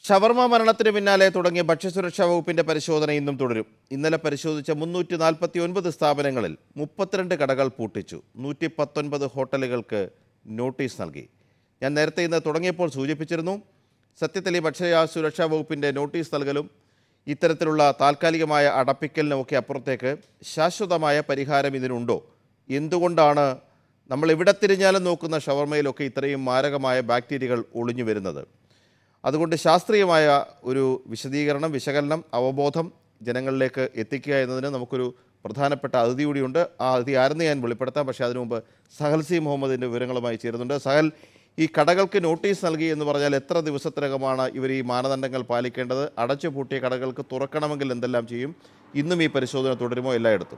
ഷവർമ മരണത്തിന് പിന്നാലെ തുടങ്ങിയ ഭക്ഷ്യസുരക്ഷാ വകുപ്പിന്റെ പരിശോധന ഇന്നും തുടരും ഇന്നലെ പരിശോധിച്ച മുന്നൂറ്റി നാൽപ്പത്തി ഒൻപത് സ്ഥാപനങ്ങളിൽ മുപ്പത്തിരണ്ട് കടകൾ പൂട്ടിച്ചു നൂറ്റി പത്തൊൻപത് ഹോട്ടലുകൾക്ക് നോട്ടീസ് നൽകി ഞാൻ നേരത്തെ ഇന്ന് തുടങ്ങിയപ്പോൾ സൂചിപ്പിച്ചിരുന്നു സത്യത്തിൽ ഈ ഭക്ഷ്യ സുരക്ഷാ വകുപ്പിന്റെ നോട്ടീസ് നൽകലും ഇത്തരത്തിലുള്ള താൽക്കാലികമായ അടപ്പിക്കലിനുമൊക്കെ അപ്പുറത്തേക്ക് ശാശ്വതമായ പരിഹാരം ഇതിനുണ്ടോ എന്തുകൊണ്ടാണ് നമ്മൾ എവിടെ തിരിഞ്ഞാലും നോക്കുന്ന ഷവർമയിലൊക്കെ ഇത്രയും മാരകമായ ബാക്ടീരിയകൾ ഒളിഞ്ഞു വരുന്നത് അതുകൊണ്ട് ശാസ്ത്രീയമായ ഒരു വിശദീകരണം വിശകലനം അവബോധം ജനങ്ങളിലേക്ക് എത്തിക്കുക എന്നതിന് നമുക്കൊരു പ്രധാനപ്പെട്ട അതിഥി കൂടിയുണ്ട് ആ അതിഥി ആരെന്ന് ഞാൻ വെളിപ്പെടുത്താം പക്ഷേ അതിനു മുമ്പ് സഹൽ സി മുഹമ്മദിൻ്റെ വിവരങ്ങളുമായി ചേരുന്നുണ്ട് സഹൽ ഈ കടകൾക്ക് നോട്ടീസ് നൽകി എന്ന് പറഞ്ഞാൽ എത്ര ദിവസത്തിനകമാണ് ഇവർ ഈ മാനദണ്ഡങ്ങൾ പാലിക്കേണ്ടത് അടച്ചു പൂട്ടിയ കടകൾക്ക് തുറക്കണമെങ്കിൽ എന്തെല്ലാം ചെയ്യും ഇന്നും ഈ പരിശോധന തുടരുമോ എല്ലായിടത്തും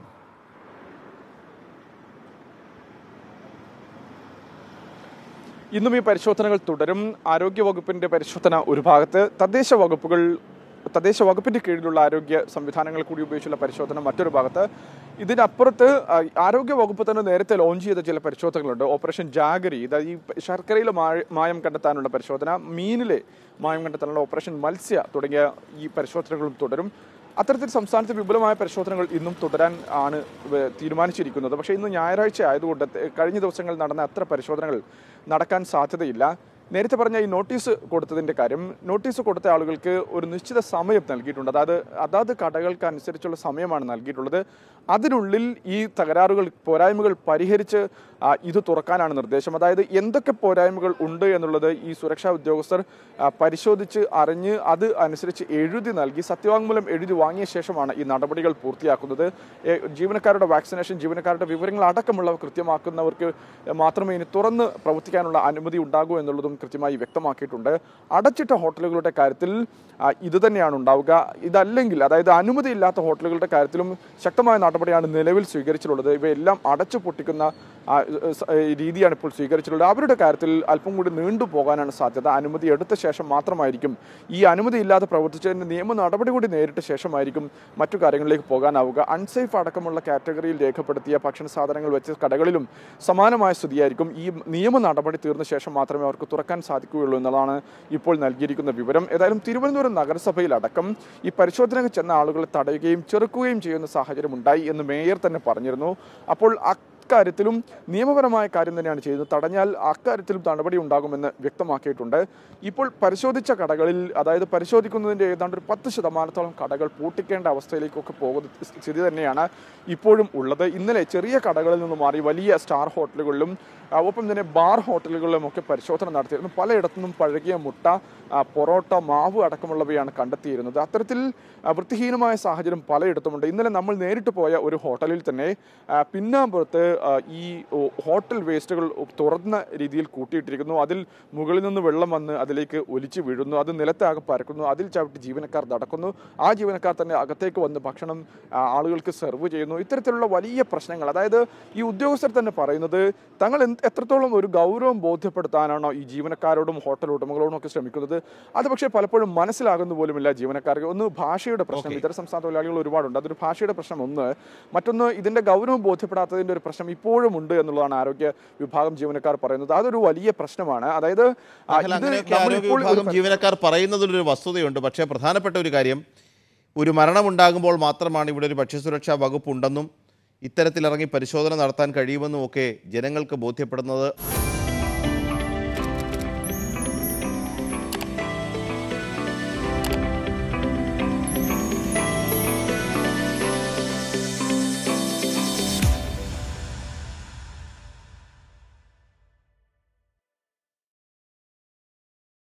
ഇന്നും ഈ പരിശോധനകൾ തുടരും ആരോഗ്യ വകുപ്പിന്റെ പരിശോധന ഒരു ഭാഗത്ത് തദ്ദേശ വകുപ്പുകൾ തദ്ദേശ വകുപ്പിന്റെ കീഴിലുള്ള ആരോഗ്യ സംവിധാനങ്ങൾ കൂടി ഉപയോഗിച്ചുള്ള പരിശോധന മറ്റൊരു ഭാഗത്ത് ഇതിനപ്പുറത്ത് ആ, ആരോഗ്യ വകുപ്പ് തന്നെ നേരത്തെ ലോഞ്ച് ചെയ്ത ചില പരിശോധനകളുണ്ട് ഓപ്പറേഷൻ ജാഗരി ഇത് ഈ ശർക്കരയിലെ മായ- മായം കണ്ടെത്താനുള്ള പരിശോധന മീനിലെ മായം കണ്ടെത്താനുള്ള ഓപ്പറേഷൻ മത്സ്യ തുടങ്ങിയ ഈ പരിശോധനകളും തുടരും അത്തരത്തിൽ സംസ്ഥാനത്ത് വിപുലമായ പരിശോധനകൾ ഇന്നും തുടരാൻ ആണ് വ- തീരുമാനിച്ചിരിക്കുന്നത് പക്ഷേ ഇന്ന് ഞായറാഴ്ച ആയതുകൊണ്ട് ത- കഴിഞ്ഞ ദിവസങ്ങളിൽ നടന്ന അത്ര പരിശോധനകൾ നടക്കാൻ സാധ്യതയില്ല നേരത്തെ പറഞ്ഞ ഈ നോട്ടീസ് കൊടുത്തതിൻ്റെ കാര്യം നോട്ടീസ് കൊടുത്ത ആളുകൾക്ക് ഒരു നിശ്ചിത സമയം നൽകിയിട്ടുണ്ട് അതായത് അതാത് കടകൾക്ക് അനുസരിച്ചുള്ള സമയമാണ് നൽകിയിട്ടുള്ളത് അതിനുള്ളിൽ ഈ തകരാറുകൾ പോരായ്മകൾ പരിഹരിച്ച് ആ, ഇത് തുറക്കാനാണ് നിർദ്ദേശം അതായത് എന്തൊക്കെ പോരായ്മകൾ ഉണ്ട് എന്നുള്ളത് ഈ സുരക്ഷാ ഉദ്യോഗസ്ഥർ ആ, പരിശോധിച്ച് അറിഞ്ഞ് അത് അനുസരിച്ച് എഴുതി നൽകി സത്യവാങ്മൂലം എഴുതി വാങ്ങിയ ശേഷമാണ് ഈ നടപടികൾ പൂർത്തിയാക്കുന്നത് ഏ, ജീവനക്കാരുടെ വാക്സിനേഷൻ ജീവനക്കാരുടെ വിവരങ്ങൾ അടക്കമുള്ളവ കൃത്യമാക്കുന്നവർക്ക് മാത്രമേ ഇനി തുറന്ന് പ്രവർത്തിക്കാനുള്ള അനുമതി ഉണ്ടാകൂ എന്നുള്ളതും കൃത്യമായി വ്യക്തമാക്കിയിട്ടുണ്ട് അടച്ചിട്ട ഹോട്ടലുകളുടെ കാര്യത്തിൽ ആ, ഇത് തന്നെയാണ് ഉണ്ടാവുക ഇതല്ലെങ്കിൽ അതായത് അനുമതിയില്ലാത്ത ഹോട്ടലുകളുടെ കാര്യത്തിലും ശക്തമായ നടപടിയാണ് നിലവിൽ സ്വീകരിച്ചിട്ടുള്ളത് ഇവയെല്ലാം അടച്ചു പൊട്ടിക്കുന്ന ആ, സ- രീതിയാണ് ഇപ്പോൾ സ്വീകരിച്ചിട്ടുള്ളത് അവരുടെ കാര്യത്തിൽ അല്പം കൂടി നീണ്ടു പോകാനാണ് സാധ്യത അനുമതി എടുത്ത ശേഷം മാത്രമായിരിക്കും ഈ അനുമതി ഇല്ലാതെ പ്രവർത്തിച്ചതിന് നിയമ നടപടി കൂടി നേരിട്ട ശേഷമായിരിക്കും മറ്റു കാര്യങ്ങളിലേക്ക് പോകാനാവുക അൺസേഫ് അടക്കമുള്ള കാറ്റഗറിയിൽ രേഖപ്പെടുത്തിയ ഭക്ഷണ സാധനങ്ങൾ വെച്ച കടകളിലും സമാനമായ സ്ഥിതിയായിരിക്കും ഈ നിയമ നടപടി തീർന്ന ശേഷം മാത്രമേ അവർക്ക് തുറക്കാൻ സാധിക്കുകയുള്ളൂ എന്നതാണ് ഇപ്പോൾ നൽകിയിരിക്കുന്ന വിവരം ഏതായാലും തിരുവനന്തപുരം നഗരസഭയിലടക്കം ഈ പരിശോധനയ്ക്ക് ചെന്ന ആളുകളെ തടയുകയും ചെറുക്കുകയും ചെയ്യുന്ന സാഹചര്യം ഉണ്ടായി എന്ന് മേയർ തന്നെ പറഞ്ഞിരുന്നു അപ്പോൾ അക്കാര്യത്തിലും നിയമപരമായ കാര്യം തന്നെയാണ് ചെയ്യുന്നത് തടഞ്ഞാൽ അക്കാര്യത്തിലും നടപടി ഉണ്ടാകുമെന്ന് വ്യക്തമാക്കിയിട്ടുണ്ട് ഇപ്പോൾ പരിശോധിച്ച കടകളിൽ അതായത് പരിശോധിക്കുന്നതിൻ്റെ ഏതാണ്ട് ഒരു പത്ത് ശതമാനത്തോളം കടകൾ പൂട്ടിക്കേണ്ട അവസ്ഥയിലേക്കൊക്കെ പോകുന്ന സ്ഥിതി തന്നെയാണ് ഇപ്പോഴും ഉള്ളത് ഇന്നലെ ചെറിയ കടകളിൽ നിന്ന് മാറി വലിയ സ്റ്റാർ ഹോട്ടലുകളിലും ആ, ഒപ്പം തന്നെ ബാർ ഹോട്ടലുകളിലും ഒക്കെ പരിശോധന നടത്തിയിരുന്നു പലയിടത്തുനിന്നും പഴകിയ മുട്ട ആ, പൊറോട്ട മാവ് അടക്കമുള്ളവയാണ് കണ്ടെത്തിയിരുന്നത് അത്തരത്തിൽ ആ, വൃത്തിഹീനമായ സാഹചര്യം പലയിടത്തുമുണ്ട് ഇന്നലെ നമ്മൾ നേരിട്ട് പോയ ഒരു ഹോട്ടലിൽ തന്നെ ആ, പിന്നാമ്പുറത്ത് ആ, ഈ ഓ, ഹോട്ടൽ വേസ്റ്റുകൾ തുറന്ന രീതിയിൽ കൂട്ടിയിട്ടിരിക്കുന്നു അതിൽ മുകളിൽ നിന്ന് വെള്ളം വന്ന് അതിലേക്ക് ഒലിച്ചു വീഴുന്നു അത് നിലത്താകെ പരക്കുന്നു അതിൽ ചവിട്ടി ജീവനക്കാർ നടക്കുന്നു ആ ജീവനക്കാർ തന്നെ അകത്തേക്ക് വന്ന് ഭക്ഷണം ആ, ആളുകൾക്ക് സെർവ് ചെയ്യുന്നു ഇത്തരത്തിലുള്ള വലിയ പ്രശ്നങ്ങൾ അതായത് ഈ ഉദ്യോഗസ്ഥർ തന്നെ പറയുന്നത് തങ്ങൾ എന്ത് എത്രത്തോളം ഒരു ഗൗരവം ബോധ്യപ്പെടുത്താനാണോ ഈ ജീവനക്കാരോടും ഹോട്ടൽ ഉടമകളോടും ഒക്കെ ശ്രമിക്കുന്നത് അത് പക്ഷേ പലപ്പോഴും മനസ്സിലാകുന്ന പോലുമില്ല ജീവനക്കാർക്ക് ഒന്ന് ഭാഷയുടെ പ്രശ്നം ഇതര സംസ്ഥാന തൊഴിലാളികൾ ഒരുപാടുണ്ട് അതൊരു ഭാഷയുടെ പ്രശ്നം ഒന്ന് മറ്റൊന്ന് ഇതിന്റെ ഗൗരവം ബോധ്യപ്പെടാത്തതിന്റെ ഒരു പ്രശ്നം ഇപ്പോഴും ഉണ്ട് എന്നുള്ളതാണ് ആരോഗ്യ വിഭാഗം ജീവനക്കാർ പറയുന്നത് അതൊരു വലിയ പ്രശ്നമാണ് അതായത് ആ, അതിൽ ഇത് അങ്ങനെയൊക്കെ നമ്മൾ ആരോഗ്യ ഇപ്പോൾ ഒരു വിഭാഗം ജീവനക്കാർ പറയുന്നതിലൊരു വസ്തുതയുണ്ട് പക്ഷേ പ്രധാനപ്പെട്ട ഒരു കാര്യം ഒരു മരണമുണ്ടാകുമ്പോൾ മാത്രമാണ് ഇവിടെ ഒരു ഭക്ഷ്യസുരക്ഷാ വകുപ്പ് ഉണ്ടെന്നും ഇത്തരത്തിലിറങ്ങി പരിശോധന നടത്താൻ കഴിയുമെന്നും ഒക്കെ ജനങ്ങൾക്ക് ബോധ്യപ്പെടുന്നത്